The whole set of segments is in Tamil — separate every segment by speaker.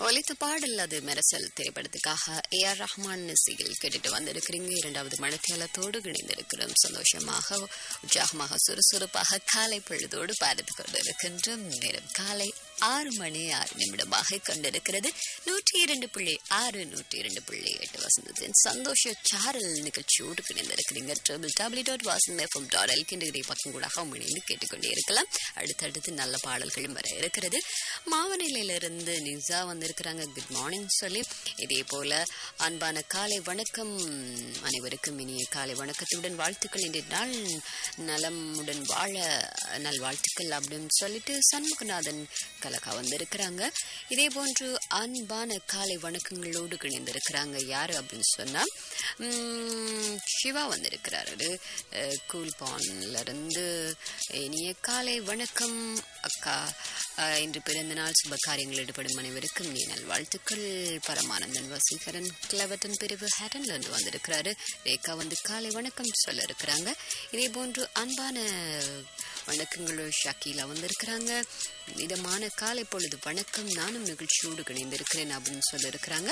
Speaker 1: ஒலித்த பாடல் அது மெரசல் திரைப்படத்துக்காக ஏ ஆர் ரஹ்மான் இசையில் கேட்டுட்டு வந்திருக்கிறீங்க இரண்டாவது மனத்தியாலத்தோடு இணைந்திருக்கிறோம் சந்தோஷமாக உற்சாகமாக சுறுசுறுப்பாக காலை பொழுதோடு பார்த்து கொண்டிருக்கின்றோம் நேரம் காலை ஆறு மணி ஆறு நிமிடமாக கொண்டிருக்கிறது நூற்றி இரண்டு புள்ளி ஆறு நூற்றி இரண்டு புள்ளி எட்டு வசந்தத்தின் சந்தோஷ சாரல் நிகழ்ச்சியோடு இணைந்திருக்கிறீங்க triple W dot Vasan FM dot எல்கின்ற பக்கம் கூட இணைந்து கேட்டுக்கொண்டே இருக்கலாம் அடுத்தடுத்து நல்ல பாடல்களும் வர இருக்கிறது மாவநிலையிலிருந்து நிசா வந்திருக்கிறாங்க குட் மார்னிங் சொல்லி இதே போல அன்பான காலை வணக்கம் அனைவருக்கும் இனிய காலை வணக்கத்துடன் வாழ்த்துக்கள் இன்றைய நாள் நலமுடன் வாழ நல்வாழ்த்துக்கள் அப்படின்னு சொல்லிட்டு சண்முகநாதன் கலகா வந்திருக்கிறாங்க இதே போன்று அன்பான காலை வணக்கங்களோடு இணைந்திருக்கிறாங்க யாரு அப்படின்னு சொன்னா உம், சிவா வந்திருக்கிறாரு அஹ், கூல்பான்ல இருந்து இனிய காலை வணக்கம் அக்கா அஹ், இன்று பிறந்த நாள் சுப காரியங்கள் ஈடுபடும் அனைவருக்கும் நீ நல்வாழ்த்துக்கள் பரமானந்தன் வசீகரன் கிளவட்டன் பிரிவு ஹேட்டன்ல இருந்து வந்திருக்கிறாரு ரேகா வந்து காலை வணக்கம் சொல்ல இருக்கிறாங்க இதே போன்று அன்பான வணக்கங்களோ ஷக்கீலா வந்திருக்கிறாங்க இதமான காலை பொழுது வணக்கம் நானும் நிகழ்ச்சியோடு இணைந்திருக்கிறேன் அப்படின்னு சொல்லியிருக்கிறாங்க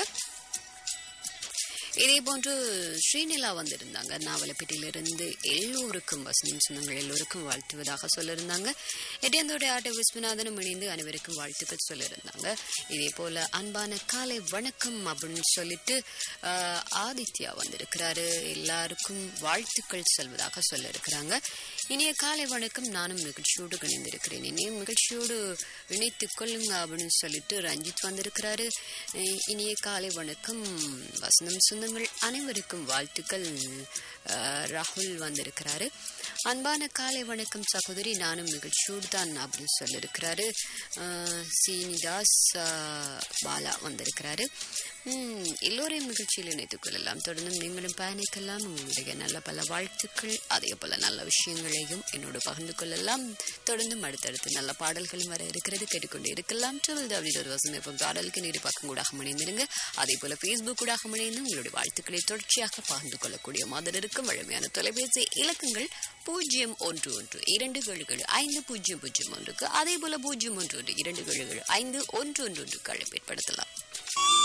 Speaker 1: இதே போன்று ஸ்ரீநிலா வந்திருந்தாங்க நாவலப்பேட்டையிலிருந்து எல்லோருக்கும் வசனம் சொந்தங்கள் எல்லோருக்கும் வாழ்த்துவதாக சொல்லியிருந்தாங்க எட்டியந்தோட ஆட்ட விஸ்வநாதனும் இணைந்து அனைவருக்கும் வாழ்த்துக்கள் சொல்லியிருந்தாங்க இதே போல அன்பான காலை வணக்கம் அப்படின்னு சொல்லிட்டு ஆஹ், ஆதித்யா வந்திருக்கிறாரு எல்லாருக்கும் வாழ்த்துக்கள் சொல்வதாக சொல்லியிருக்கிறாங்க இனிய காலை வணக்கம் நானும் நிகழ்ச்சியோடு இணைந்திருக்கிறேன் இனியும் நிகழ்ச்சியோடு இணைத்துக் கொள்ளுங்க அப்படின்னு சொல்லிட்டு ரஞ்சித் வந்திருக்கிறாரு அஹ் இனிய காலை வணக்கம் வசந்தம் சொந்தங்கள் அனைவருக்கும் வாழ்த்துக்கள் அஹ் ராகுல் வந்திருக்கிறாரு அன்பான காலை வணக்கம் சகோதரி நானும் நிகழ்ச்சியோடு தான் அப்படின்னு சொல்லியிருக்கிறாரு அஹ் சீனிதாஸ் அஹ் பாலா வந்திருக்கிறாரு உம், எல்லோரையும் நிகழ்ச்சியில் இணைத்துக் கொள்ளலாம் தொடர்ந்து நீங்களும் பயணிக்கலாம் உங்களுடைய நல்ல பல வாழ்த்துக்கள் அதே போல நல்ல விஷயங்களையும் என்னோடு பகிர்ந்து கொள்ளலாம் தொடர்ந்தும் அடுத்தடுத்து நல்ல பாடல்களும் வர இருக்கிறது கேட்டுக்கொண்டு இருக்கலாம் டுவெல் டபிள்யூ ஒரு வசம் இப்போ பாடலுக்கு நீடு பக்கம் கூட இணைந்திருங்க அதே போல ஃபேஸ்புக் கூட இணைந்து உங்களுடைய வாழ்த்துக்களை தொடர்ச்சியாக பகிர்ந்து கொள்ளக்கூடிய மாதிரி இருக்கும் வழமையான தொலைபேசி இலக்கங்கள் பூஜ்ஜியம் ஒன்று ஒன்று இரண்டு ஏழுகள் ஐந்து பூஜ்ஜியம் பூஜ்ஜியம் ஒன்றுக்கு அதே போல பூஜ்ஜியம் ஒன்று ஒன்று இரண்டு ஏழுகள் ஐந்து ஒன்று ஒன்று ஒன்றுக்கு அழைப்பு ஏற்படுத்தலாம்